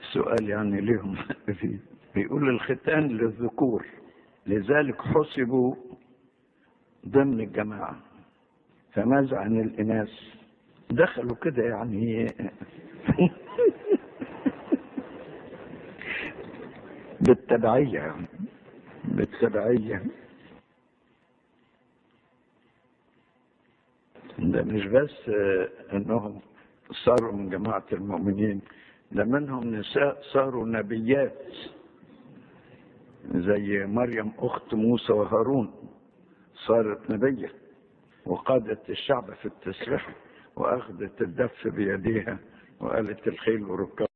سؤال يعني لهم فيه بيقول الختان للذكور لذلك حسبوا ضمن الجماعة فماذا عن الإناث دخلوا كده يعني بالتبعية بالتبعية ده مش بس انهم صاروا من جماعة المؤمنين ده منهم نساء صاروا نبيات زي مريم أخت موسى وهارون صارت نبية وقادت الشعب في التسبيح وأخذت الدف بيديها وقالت الخيل وركاب